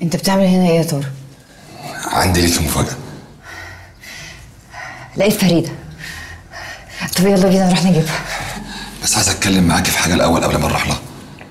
انت بتعمل هنا ايه يا ترى عندي ليك مفاجأة لقيت فريده طب يلا بينا نروح نجيبها بس عايز اتكلم معاكي في حاجة الأول قبل ما نروح لها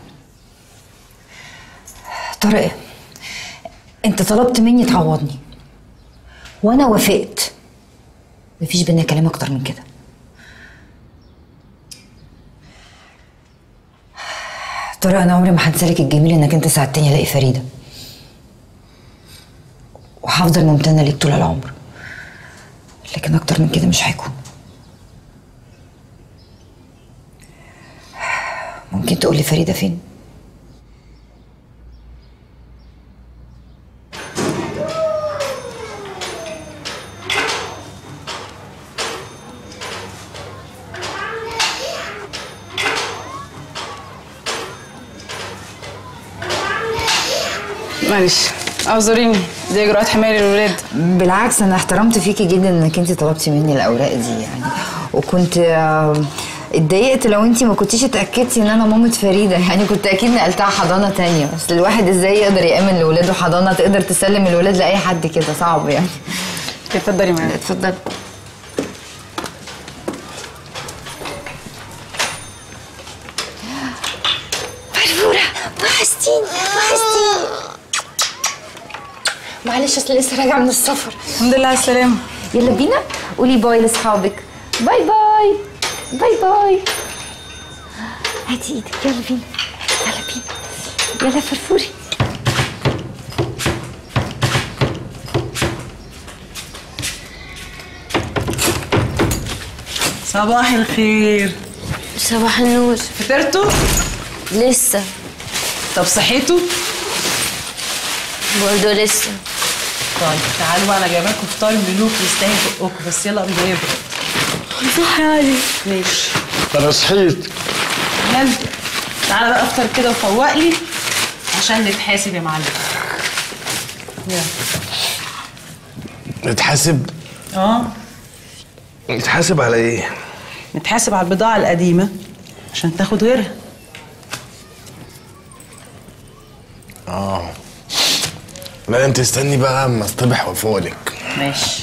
طارق انت طلبت مني تعوضني وانا وافقت مفيش بينا كلام اكتر من كده طارق انا عمري ما هنسالك الجميل انك انت ساعدتني الاقي فريده وهفضل ممتنه ليك طول العمر لكن اكتر من كده مش هيكون ممكن تقولي فريده فين معلش اعذريني دي اجراءات حمايه للولاد بالعكس انا احترمت فيكي جدا انك انت طلبتي مني الاوراق دي يعني وكنت آه، اتضايقت لو انت ما كنتيش اتاكدتي ان انا مامة فريده يعني كنت اكيد نقلتها حضانه تانية بس الواحد ازاي يقدر يامن لاولاده حضانه تقدر تسلم الولاد لاي حد كده صعب يعني اتفضلي معايا اتفضل فرفوره وحشتيني وحشتيني معلش اصل لسه راجعه من السفر الحمد لله على السلامه يلا بينا قولي باي لاصحابك باي باي باي باي هاتي ايدك يلا بينا يلا بينا يلا فرفوري صباح الخير صباح النور فطرتوا؟ لسه طب صحيتوا؟ برضه لسه طيب تعالوا بقى انا جايبه لكم فطار ملوك يستاهل بقكم بس يلا قبل ما يبرد صح يعني ماشي انا صحيت يلا تعالى بقى افطر كده وفوق لي عشان نتحاسب يا معلم يلا نتحاسب اه نتحاسب على ايه؟ نتحاسب على البضاعة القديمة عشان تاخد غيرها اه لا انت استني بقى اما اصطبح وافولك ماشي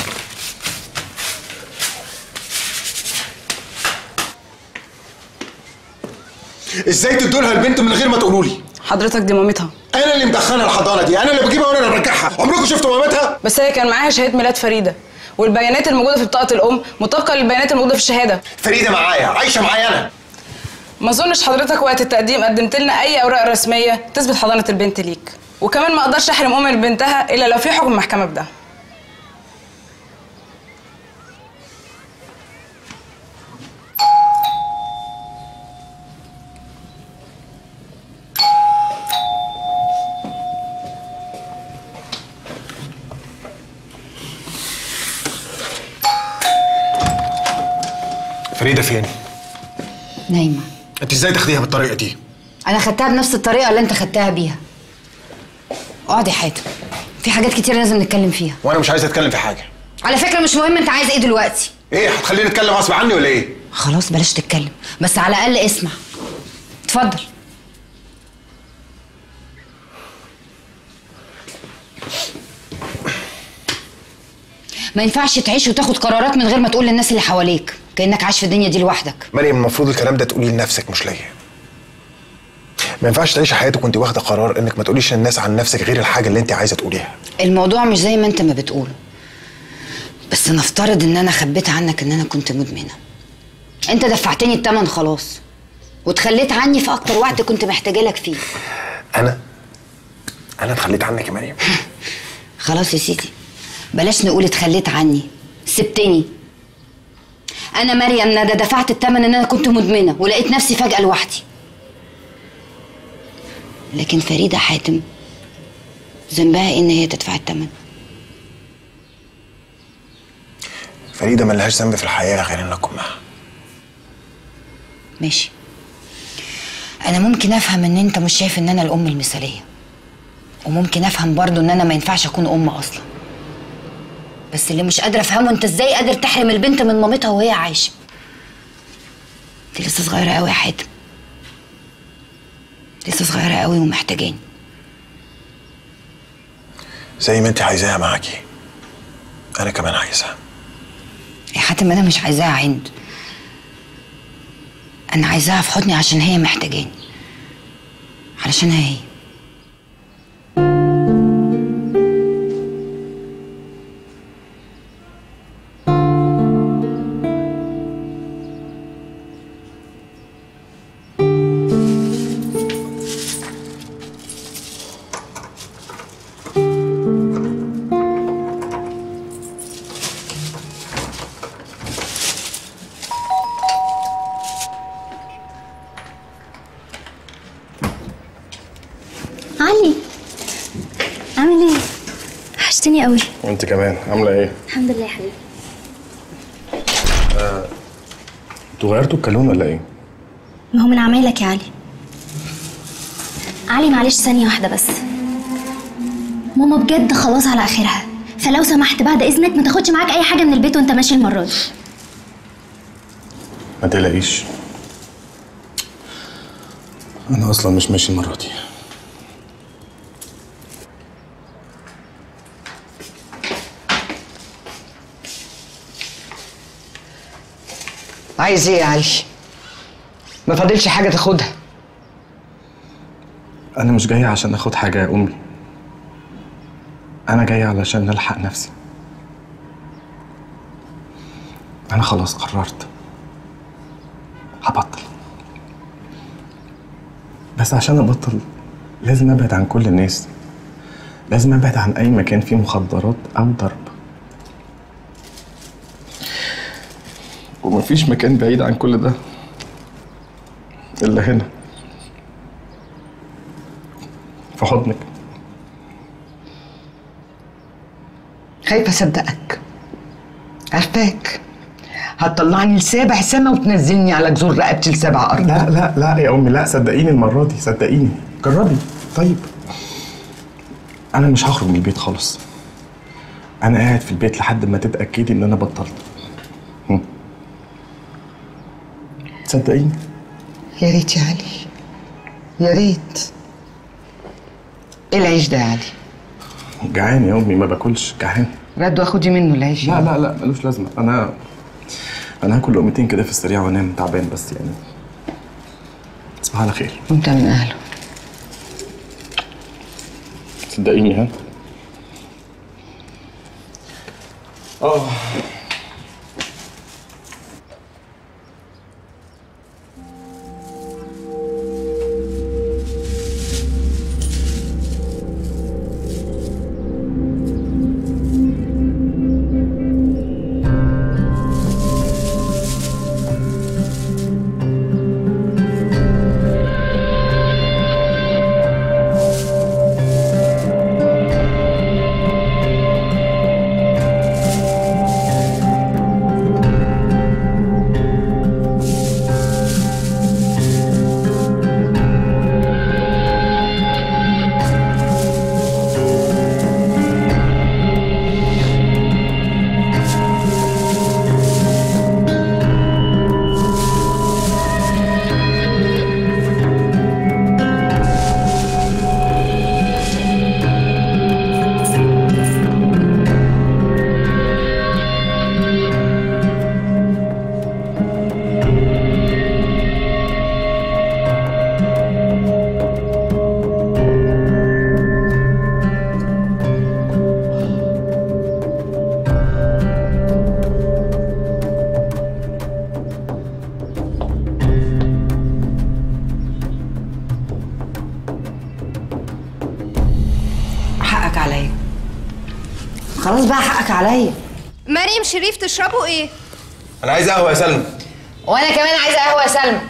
ازاي تدوا لها البنت من غير ما تقولوا لي حضرتك دي مامتها انا اللي مدخلها الحضانه دي انا اللي بجيبها وانا اللي برجعها عمركم شفتوا مامتها بس هي كان معاها شهاده ميلاد فريده والبيانات الموجوده في بطاقه الام مطابقه للبيانات الموجوده في الشهاده فريده معايا عايشه معايا انا ما اظنش حضرتك وقت التقديم قدمت لنا اي اوراق رسميه تثبت حضانه البنت ليك وكمان ما اقدرش احرم ام من بنتها الا لو في حكم محكمه بده فريده فين نايمه انت ازاي تاخديها بالطريقه دي انا خدتها بنفس الطريقه اللي انت خدتها بيها اقعد يا حاتم في حاجات كتير لازم نتكلم فيها وانا مش عايز اتكلم في حاجه على فكره مش مهم انت عايز ايه دلوقتي ايه هتخليني اتكلم غصب عني ولا ايه خلاص بلاش تتكلم بس على الاقل اسمع اتفضل ما ينفعش تعيش وتاخد قرارات من غير ما تقول للناس اللي حواليك كانك عايش في الدنيا دي لوحدك مريم المفروض الكلام ده تقوليه لنفسك مش ليا ما ينفعش تعيشي حياتك وانت واخده قرار انك ما تقوليش للناس عن نفسك غير الحاجه اللي انت عايزه تقوليها الموضوع مش زي ما انت ما بتقول بس نفترض ان انا خبيت عنك ان انا كنت مدمنه انت دفعتني التمن خلاص وتخليت عني في اكتر وقت كنت محتاجه لك فيه انا انا اتخليت عنك يا مريم خلاص يا سيدي بلاش نقول اتخليت عني سبتني انا مريم ندى دفعت الثمن ان انا كنت مدمنه ولقيت نفسي فجاه لوحدي لكن فريده حاتم ذنبها ان هي تدفع الثمن فريده ملهاش ذنب في الحياه غير ان اكون معاها ماشي انا ممكن افهم ان انت مش شايف ان انا الام المثاليه وممكن افهم برضو ان انا ما ينفعش اكون ام اصلا بس اللي مش قادره افهمه انت ازاي قادر تحرم البنت من مامتها وهي عايشه دي لسه صغيره قوي يا حاتم لسه صغيره قوي ومحتاجاني زي ما انت عايزاها معاكي انا كمان عايزها يا حاتم انا مش عايزاها عند انا عايزاها في حضني عشان هي محتاجاني علشان هي علي عامل ايه؟ وحشتني قوي وانت كمان عامله ايه الحمد لله يا حبيبي انتوا غيرتوا الكالون ولا ايه ما هو من عمايلك يا علي علي معلش ثانية واحدة بس ماما بجد خلاص على آخرها فلو سمحت بعد إذنك ما تاخدش معاك أي حاجة من البيت وأنت ماشي المرة دي ما تقلقيش انا اصلا مش ماشي المره دي عايز ايه يا علي ما فاضلش حاجه تاخدها انا مش جاي عشان اخد حاجه يا امي انا جاي علشان نلحق نفسي انا خلاص قررت هبطل بس عشان ابطل لازم ابعد عن كل الناس لازم ابعد عن اي مكان فيه مخدرات او ضرب ومفيش مكان بعيد عن كل ده الا هنا في حضنك خايفه اصدقك عارفاك هتطلعني لسابع سما وتنزلني على جذور رقبتي لسبع ارض لا لا لا يا امي لا صدقيني المره دي صدقيني جربي طيب انا مش هخرج من البيت خالص انا قاعد في البيت لحد ما تتاكدي ان انا بطلت هم. صدقيني يا ريت يا علي يا ريت ايه العيش ده يا علي جعان يا امي ما باكلش جعان رد واخدي منه العيش لا لا لا ملوش لازمه انا انا هاكل لقمتين كده في السريع وانام تعبان بس يعني تصبح على خير وانت من اهله صدقيني ها اه حقك عليا خلاص بقى حقك عليا مريم شريف تشربوا ايه؟ انا عايز قهوه يا سلمى وانا كمان عايزه قهوه يا سلمى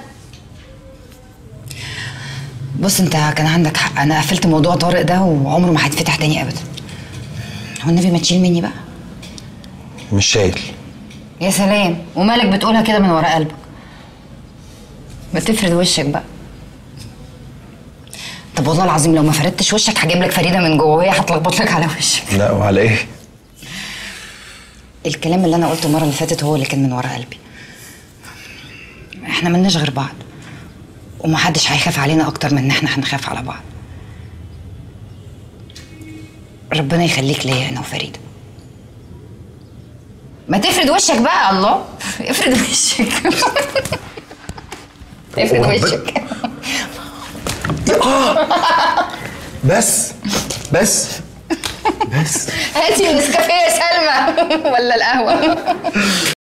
بص انت كان عندك حق انا قفلت موضوع طارق ده وعمره ما هيتفتح تاني ابدا هو النبي ما تشيل مني بقى مش شايل يا سلام ومالك بتقولها كده من ورا قلبك ما تفرد وشك بقى طب والله العظيم لو ما فردتش وشك هجيب لك فريده من جوه وهي هتلخبط لك على وشك لا وعلى ايه الكلام اللي انا قلته المره اللي فاتت هو اللي كان من ورا قلبي احنا ملناش غير بعض ومحدش هيخاف علينا اكتر من ان احنا هنخاف على بعض ربنا يخليك ليا انا وفريده ما تفرد وشك بقى الله افرد وشك افرد وربنا- وشك بس بس بس هاتي النسكافيه يا سلمى ولا القهوه